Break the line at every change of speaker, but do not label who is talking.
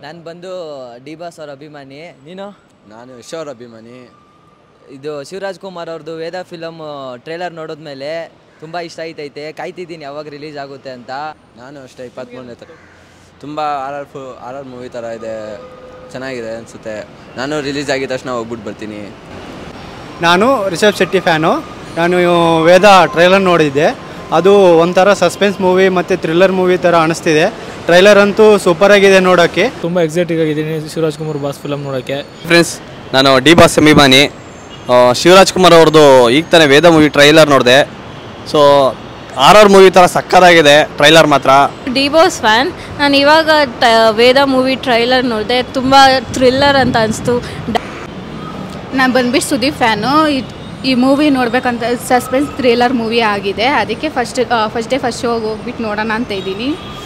ನಾನು ಬಂದು D boss ಅವ್ರ ಅಭಿಮಾನಿ ನೀನು
ನಾನು ಯಶೋರ್ ಅಭಿಮಾನಿ
ಇದು ಶಿವರಾಜ್ ಕುಮಾರ್ ಅವ್ರದ್ದು ವೇದ ಫಿಲಮ್ ಟ್ರೇಲರ್ ನೋಡಿದ್ಮೇಲೆ ತುಂಬ ಇಷ್ಟ ಆಯ್ತೈತೆ ಕಾಯ್ತಿದ್ದೀನಿ ಯಾವಾಗ ರಿಲೀಸ್ ಆಗುತ್ತೆ ಅಂತ
ನಾನು ಅಷ್ಟೇ ಇಪ್ಪತ್ತ್ಮೂರನೇ ತ ತುಂಬ ಆರ್ ಆರ್ ಫು ಆರ್ ಆರ್ ಮೂವಿ ಥರ ಇದೆ ಚೆನ್ನಾಗಿದೆ ಅನಿಸುತ್ತೆ ನಾನು ರಿಲೀಸ್ ಆಗಿದ ತಕ್ಷಣ ಹೋಗ್ಬಿಟ್ಟು ಬರ್ತೀನಿ
ನಾನು ರಿಷಬ್ ಶೆಟ್ಟಿ ಫ್ಯಾನು ನಾನು ವೇದ ಟ್ರೈಲರ್ ನೋಡಿದ್ದೆ ಅದು ಒಂಥರ ಸಸ್ಪೆನ್ಸ್ ಮೂವಿ ಮತ್ತು ಥ್ರಿಲ್ಲರ್ ಮೂವಿ ಥರ ಅನಿಸ್ತಿದೆ ಟ್ರೈಲರ್ ಅಂತೂ ಸೂಪರ್ ಆಗಿದೆ ನೋಡೋಕ್ಕೆ
ತುಂಬ ಎಕ್ಸೈಟಿಂಗ್ ಆಗಿದ್ದೀನಿ ಶಿವರಾಜ್ ಕುಮಾರ್ ಬಾಸ್ ಫಿಲಮ್ ನೋಡೋಕ್ಕೆ
ಫ್ರೆಂಡ್ಸ್ ನಾನು ಡಿ ಬಾಸ್ ಅಭಿಮಾನಿ ಆ, ಶಿವರಾಜ್ ಕುಮಾರ್ ಅವ್ರದ್ದು ಈಗ ತಾನೇ ವೇದ ಮೂವಿ ಟ್ರೈಲರ್ ನೋಡಿದೆ ಸೊ ಆರ್ ಆರ್ ಮೂವಿ ಥರ ಸಕ್ಕತ್ತಾಗಿದೆ ಟ್ರೈಲರ್ ಮಾತ್ರ
ಡಿ ಬಾಸ್ ಫ್ಯಾನ್ ನಾನು ಇವಾಗ ಟ- ವೇದ ಮೂವಿ ಟ್ರೈಲರ್ ನೋಡಿದೆ ತುಂಬ ಥ್ರಿಲ್ಲರ್ ಅಂತ ಅನಿಸ್ತು
ನಾನು ಬಂದ್ಬಿಟ್ಟು ಸುದೀಪ್ ಫ್ಯಾನು ಈ ಮೂವಿ ನೋಡ್ಬೇಕಂತ ಸಸ್ಪೆನ್ಸ್ ಥ್ರಿಲ್ಲರ್ ಮೂವಿ ಆಗಿದೆ ಅದಕ್ಕೆ first first day first show ಹೋಗ್ಬಿಟ್ಟು ನೋಡೋಣ ಅಂತ ಇದ್ದೀನಿ